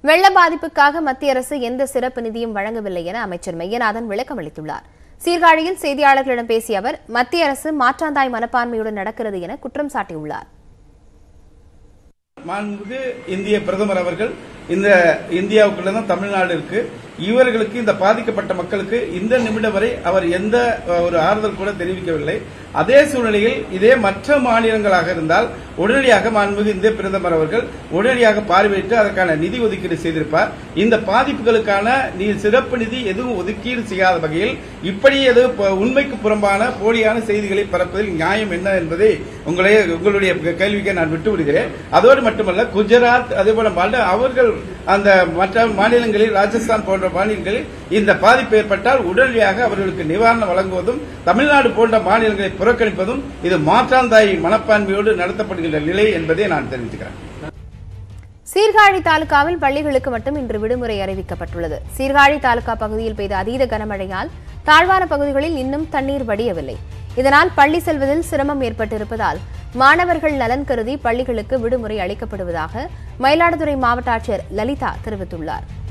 வெள்ள பாதிப்புக்காக மத்திய அரசு எந்த சிறப்பு நிதியும் வழங்கவில்லை என அமைச்சர் மெய்யநாதன் விளக்கம் அளித்துள்ளார் சீர்காழியில் செய்தியாளர்களிடம் பேசிய அவர் மத்திய அரசு மாற்றாந்தாய் மனப்பான்மையுடன் நடக்கிறது என குற்றம் சாட்டியுள்ளார் மாண்புமிகு இந்திய பிரதமர் அவர்கள் இந்த இந்தியாவுக்குள்ள தான் தமிழ்நாடு இருக்கு இவர்களுக்கு இந்த பாதிக்கப்பட்ட மக்களுக்கு இந்த நிமிடம் வரை அவர் எந்த அஹ், ஒரு ஆறுதல் கூட தெரிவிக்கவில்லை அதே சூழ்நிலையில் இதே மற்ற மாநிலங்களாக இருந்தால் உடனடியாக மாண்புமிகு இந்திய பிரதமர் அவர்கள் உடனடியாக பார்வையிட்டு அதற்கான நிதி ஒதுக்கீடு செய்திருப்பார் இந்த பாதிப்புகளுக்கான நீ சிறப்பு நிதி எதுவும் ஒதுக்கீடு செய்யாத வகையில் இப்படி எது ப- உண்மைக்கு புறம்பான போலியான செய்திகளை பரப்புவதில் நியாயம் என்ன என்பதை உங்களை உங்களுடைய கேள்விக்கு நான் விட்டு விடுகிறேன் அதோடு மட்டுமல்ல குஜராத் அதேபோல மாநில அவர்கள் அந்த மற்ற மாநிலங்களில் ராஜஸ்தான் போன்ற மாநிலங்களில் இந்த பாதிப்பு ஏற்பட்டால் உடனடியாக அவர்களுக்கு நிவாரணம் வழங்குவதும் தமிழ்நாடு போன்ற மாநிலங்களை புறக்கணிப்பதும் இது மாற்றாந்தாய் மனப்பான்மையோடு நடத்தப்படுகின்ற நிலை என்பதை நான் தெரிவித்துக்கிறேன் சீர்காழி தாலுகாவில் பள்ளிகளுக்கு மட்டும் இன்று விடுமுறை அறிவிக்கப்பட்டுள்ளது சீர்காழி தாலுகா பகுதியில் பெய்த அதீத கனமழையால் தாழ்வான பகுதிகளில் இன்னும் தண்ணீர் வடியவில்லை இதனால் பள்ளி செல்வதில் சிரமம் ஏற்பட்டிருப்பதால் மாணவர்கள் நலன் கருதி பள்ளிகளுக்கு விடுமுறை அளிக்கப்படுவதாக மயிலாடுதுறை மாவட்ட ஆட்சியர் லலிதா தெரிவித்துள்ளார்